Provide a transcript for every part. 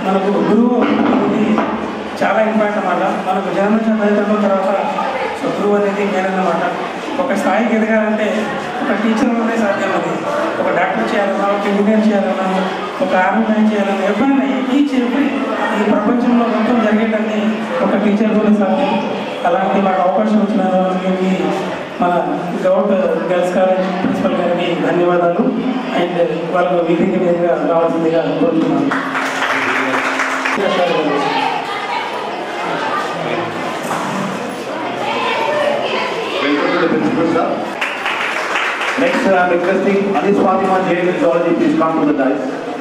మనకు గురువు అనేది చాలా ఇంపార్టెంట్ అన్నమాట మనకు జన్మించిన తల్లిదండ్రుల తర్వాత సో గురువు అనేది మెయిన్ అన్నమాట ఒక స్థాయికి ఎదగాలంటే ఒక టీచర్ వల్లనే సాధ్యం అది ఒక డాక్టర్ చేయాలన్నా ఒక ఇంజనీర్ చేయాలన్నా ఒక ఆర్మీ మ్యాన్ చేయాలన్నా ఎవరైనా ఈచ్ ఎవ్రీ ఈ ప్రపంచంలో మొత్తం జరిగేటన్ని ఒక టీచర్ వల్ల సాధ్యం అలాంటి మాకు అవకాశం ఇచ్చిన వాళ్ళకి మన గౌట్ గర్ల్స్ కాలేజ్ ప్రిన్సిపల్ గారికి ధన్యవాదాలు అండ్ వాళ్ళకు మీటింగ్ మీదుగా రావాల్సిందిగా కోరుతున్నాను Welcome to the principal, sir. Next, I am requesting Anis Fatima Jain Zoology, please come to the dais.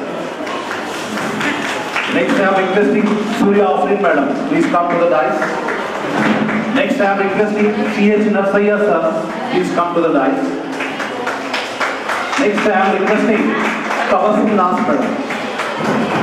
Next, I am requesting Surya Afrin Madam, please come to the dais. Next, I am requesting C.H. Narsaya sir, please come to the dais. Next, I am requesting Kawasim Nas Madam.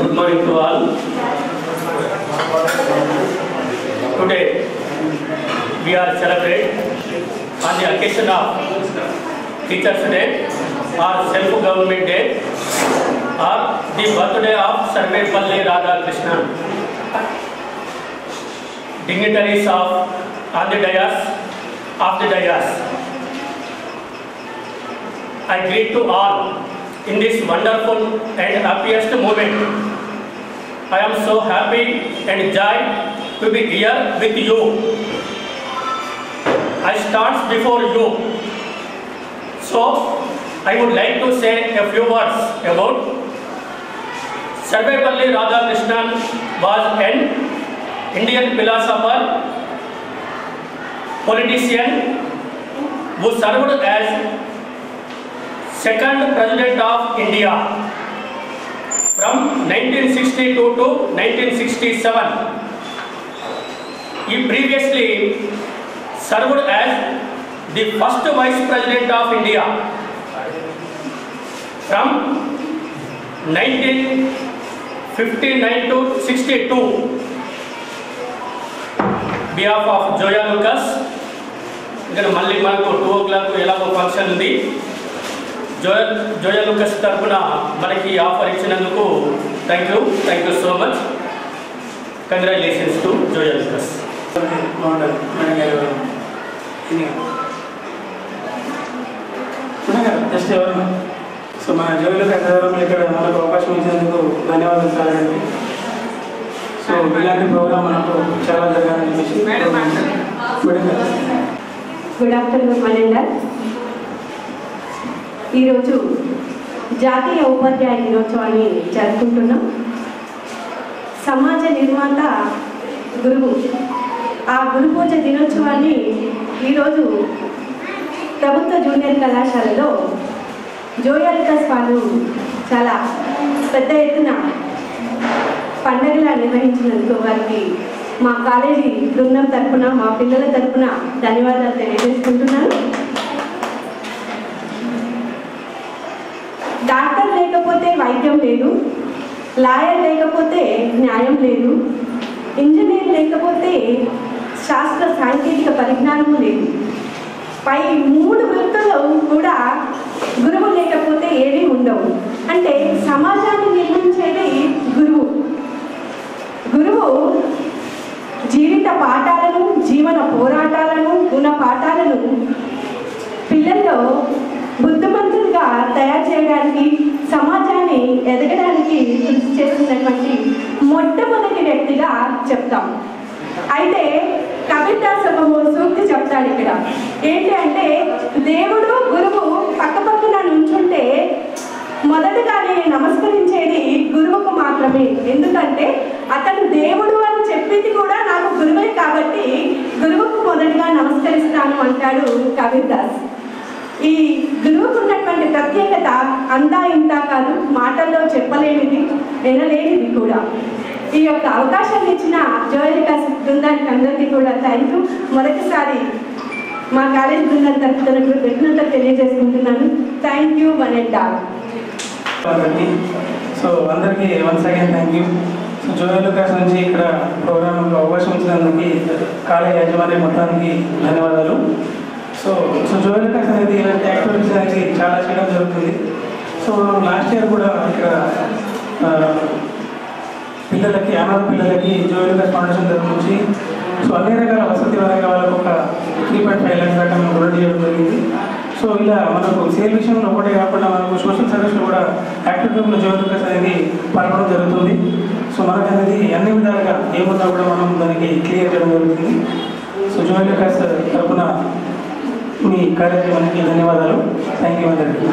Good morning to all. Today we are celebrate on the occasion of Teachers Day or Self-Government Day or the birthday of Sarvepalli Radhakrishnan. Dignitaries of on the dais, of the dais. I greet to all in this wonderful and happiest moment. I am so happy and joy to be here with you. I stand before you. So, I would like to say a few words about Sarvepalli Radhakrishnan was an Indian philosopher, politician who served as second president of India from 1962 to 1967. He previously served as the first vice president of India from 1959 to 62. Behalf of Joyalukkas ఇక్కడ మళ్ళీ మనకు two o'clock ఎలాగో function ఉంది Joya Joyalukkas తరఫున మనకి ఈ offer ఇచ్చినందుకు thank you thank you so much congratulations to Joyalukkas బాగుంటుంది మేడం గారు ఇది మేడం గారు జస్ట్ ఎవరు సో మన జోగుల కథారంలో ఇక్కడ మనకు అవకాశం ఇచ్చినందుకు ధన్యవాదాలు సార్ అండి సో ఇలాంటి ప్రోగ్రామ్ మనకు చాలా జరగాలని చెప్పేసి మేడం గారు గుడ్ ఆఫ్టర్నూన్ మనందర్ ఈరోజు జాతీయ ఉపాధ్యాయ దినోత్సవాన్ని జరుపుకుంటున్నాం సమాజ నిర్మాత గురువు ఆ గురు పూజ దినోత్సవాన్ని ఈరోజు ప్రభుత్వ జూనియర్ కళాశాలలో జోయాలికస్ వాళ్ళు చాలా పెద్ద ఎత్తున పండగలా నిర్వహించినందుకు వారికి మా కాలేజీ బృందం తరఫున మా పిల్లల తరఫున ధన్యవాదాలు తెలియజేసుకుంటున్నాను డాక్టర్ లేకపోతే వైద్యం లేదు లాయర్ లేకపోతే న్యాయం లేదు ఇంజనీర్ లేకపోతే శాస్త్ర సాంకేతిక పరిజ్ఞానము లేదు పై మూడు వృత్తులు కూడా గురువు లేకపోతే ఏమీ ఉండవు అంటే సమాజాన్ని నిర్మించేది గురువు గురువు జీవిత పాఠాలను జీవన పోరాటాలను గుణ పాఠాలను పిల్లల్లో బుద్ధిమంతులుగా తయారు చేయడానికి సమాజాన్ని ఎదగడానికి కృషి చేస్తున్నటువంటి మొట్టమొదటి వ్యక్తిగా చెప్తాం అయితే కవిదాస్ ఒక సూక్తి చెప్తాడు ఇక్కడ ఏంటి అంటే దేవుడు గురువు పక్క పక్కన నుంచుంటే మొదటగా నేను నమస్కరించేది గురువుకు మాత్రమే ఎందుకంటే అతను దేవుడు అని చెప్పింది కూడా నాకు గురువే కాబట్టి గురువుకు మొదటగా నమస్కరిస్తాను అంటాడు కబీర్దాస్ ఈ గురువుకు ఉన్నటువంటి ప్రత్యేకత అంతా ఇంత కాదు మాటల్లో చెప్పలేనిది వినలేనిది కూడా ఈ యొక్క అవకాశాన్ని ఇచ్చిన జోయలిక బృందానికి అందరికీ కూడా థ్యాంక్ యూ మొదటిసారి మా కాలేజ్ బృందం తరఫున కృతజ్ఞత తెలియజేసుకుంటున్నాను thank you one and all కాబట్టి సో అందరికీ once again thank you so Joyalukkas నుంచి ఇక్కడ ప్రోగ్రామ్ అవకాశం ఇచ్చినందుకు కాలేజ్ యాజమాన్య మొత్తానికి ధన్యవాదాలు సో సో జోయల్ లుకాస్ అనేది ఇలాంటి యాక్టివిటీస్ అనేది చాలా చేయడం జరుగుతుంది సో లాస్ట్ ఇయర్ కూడా ఇక్కడ ఆ, పిల్లలకి అనాథ పిల్లలకి జోయల్ లుకాస్ ఫౌండేషన్ తరఫు నుంచి సో అన్ని రకాల వసతి పరంగా వాళ్ళకు ఒక త్రీ పాయింట్ ఫైవ్ ల్యాక్స్ దాకా మనం డొనేట్ చేయడం జరిగింది సో ఇలా మనకు సేల్ విషయంలో ఒకటే కాకుండా మనకు సోషల్ సర్వీస్లో కూడా యాక్టివ్ గ్రూప్లో జోయల్ అనేది పాల్గొనడం జరుగుతుంది సో మనకు అనేది అన్ని విధాలుగా ఏమున్నా కూడా మనం దానికి క్లియర్ చేయడం జరుగుతుంది సో జోయల్ వికాస్ తరఫున మీ కార్యక్రమానికి ధన్యవాదాలు థ్యాంక్ యూ అందరికీ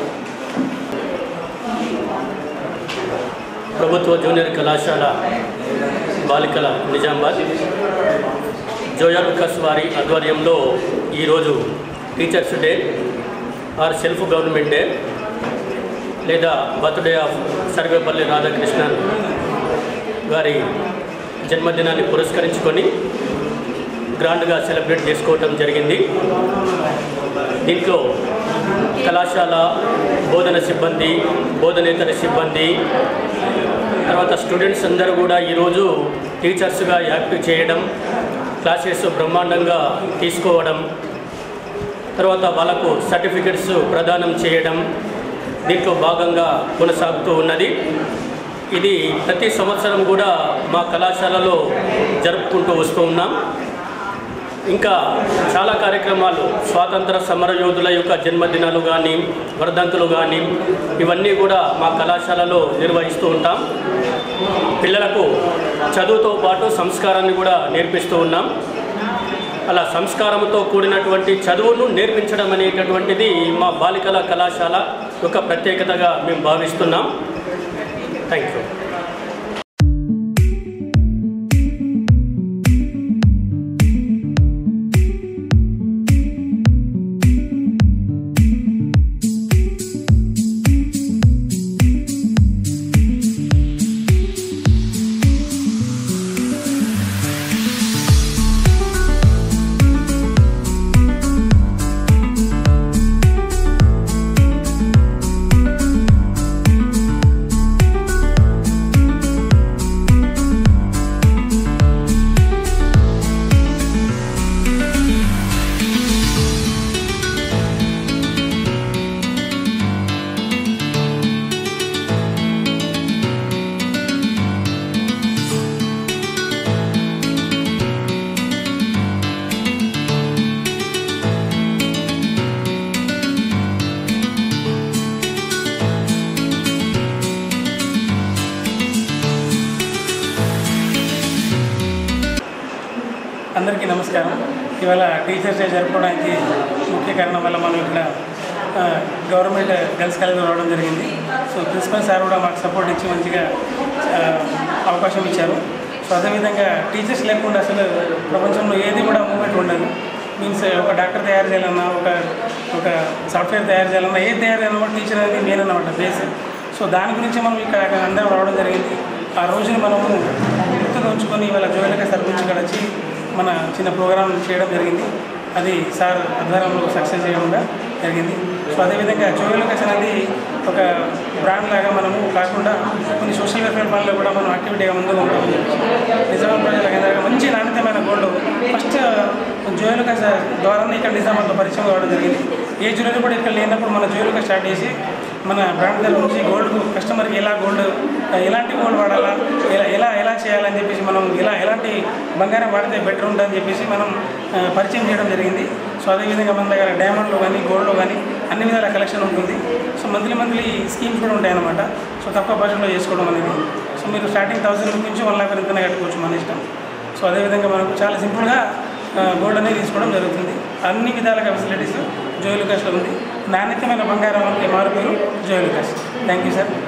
ప్రభుత్వ జూనియర్ కళాశాల బాలికల నిజామాబాద్ జోయా లుకస్ వారి ఆధ్వర్యంలో ఈరోజు teachers day or self government day లేదా బర్త్డే ఆఫ్ సర్వేపల్లి రాధాకృష్ణన్ గారి జన్మదినాన్ని పురస్కరించుకొని గ్రాండ్గా సెలబ్రేట్ చేసుకోవటం జరిగింది దీంట్లో కళాశాల బోధన సిబ్బంది బోధనేతర సిబ్బంది తర్వాత స్టూడెంట్స్ అందరూ కూడా ఈరోజు టీచర్స్గా యాక్టివ్ చేయడం క్లాసెస్ బ్రహ్మాండంగా తీసుకోవడం తర్వాత వాళ్ళకు సర్టిఫికెట్స్ ప్రదానం చేయడం దీంట్లో భాగంగా కొనసాగుతూ ఉన్నది ఇది ప్రతి సంవత్సరం కూడా మా కళాశాలలో జరుపుకుంటూ వస్తూ ఉన్నాం ఇంకా చాలా కార్యక్రమాలు స్వాతంత్ర సమర యోధుల యొక్క జన్మదినాలు కానీ వర్ధంతులు కానీ ఇవన్నీ కూడా మా కళాశాలలో నిర్వహిస్తూ ఉంటాం పిల్లలకు చదువుతో పాటు సంస్కారాన్ని కూడా నేర్పిస్తూ ఉన్నాం అలా సంస్కారంతో కూడినటువంటి చదువును నేర్పించడం అనేటటువంటిది మా బాలికల కళాశాల యొక్క ప్రత్యేకతగా మేము భావిస్తున్నాం థ్యాంక్ యూ అందరికీ నమస్కారం ఇవాళ టీచర్స్ డే జరుపుకోవడానికి ముఖ్య కారణం వల్ల మనం ఇక్కడ ఆ, గవర్నమెంట్ గర్ల్స్ కాలేజ్ రావడం జరిగింది సో ప్రిన్సిపల్ సార్ కూడా మాకు సపోర్ట్ ఇచ్చి మంచిగా ఆ, అవకాశం ఇచ్చారు సో అదేవిధంగా టీచర్స్ లేకుండా అసలు ప్రపంచంలో ఏది కూడా మూమెంట్ ఉండదు మీన్స్ ఒక డాక్టర్ తయారు చేయాలన్నా ఒక ఒక సాఫ్ట్వేర్ తయారు చేయాలన్నా ఏది తయారు చేయాలన్నా కూడా టీచర్ అనేది మెయిన్ అన్నమాట బేస్ సో దాని గురించి మనం ఇక్కడ అందరం రావడం జరిగింది ఆ రోజుని మనము గుర్తుగా ఉంచుకొని ఇవాళ జోయలక సార్ గురించి ఇక్కడ వచ్చి మన చిన్న ప్రోగ్రాం చేయడం జరిగింది అది సార్ ఆధ్వర్యంలో సక్సెస్ చేయడం జరిగింది సో అదేవిధంగా జోయలకస్ అనేది ఒక బ్రాండ్ లాగా మనము కాకుండా కొన్ని సోషల్ వెల్ఫేర్ పనులు కూడా మనం యాక్టివిటీగా ముందుగా ఉంటాం నిజామాబాద్ ప్రజలకు అందరికీ మంచి నాణ్యతమైన గోల్డ్ ఫస్ట్ జోయలకస్ ద్వారానే ఇక్కడ నిజామాబాద్లో పరిచయం కావడం జరిగింది ఏ జ్యువెలరీ కూడా ఇక్కడ లేనప్పుడు మన జోయలక స్టార్ట్ చేసి మన బ్రాండ్ దగ్గర నుంచి గోల్డ్ కస్టమర్కి ఎలా గోల్డ్ ఎలాంటి గోల్డ్ వాడాలా ఎలా ఎలా ఎలా చేయాలని చెప్పేసి మనం ఎలా ఎలాంటి బంగారం వాడితే బెటర్ ఉంటుందని చెప్పేసి మనం ఆ, పరిచయం చేయడం జరిగింది సో అదేవిధంగా మన దగ్గర డైమండ్లో కానీ గోల్డ్లో కానీ అన్ని విధాల కలెక్షన్ ఉంటుంది సో మంత్లీ మంత్లీ స్కీమ్స్ కూడా ఉంటాయి అన్నమాట సో తక్కువ బడ్జెట్లో చేసుకోవడం అనేది సో మీరు స్టార్టింగ్ థౌసండ్ నుంచి వన్ లాక్ ఎంతనే కట్టుకోవచ్చు మన ఇష్టం సో అదేవిధంగా మనకు చాలా సింపుల్గా గోల్డ్ అనేది తీసుకోవడం జరుగుతుంది అన్ని విధాలుగా ఫెసిలిటీస్ జోయల్ కాస్ట్లో ఉంది నాణ్యతమైన బంగారం అంటే మారు పేరు Joyalukkas thank you sir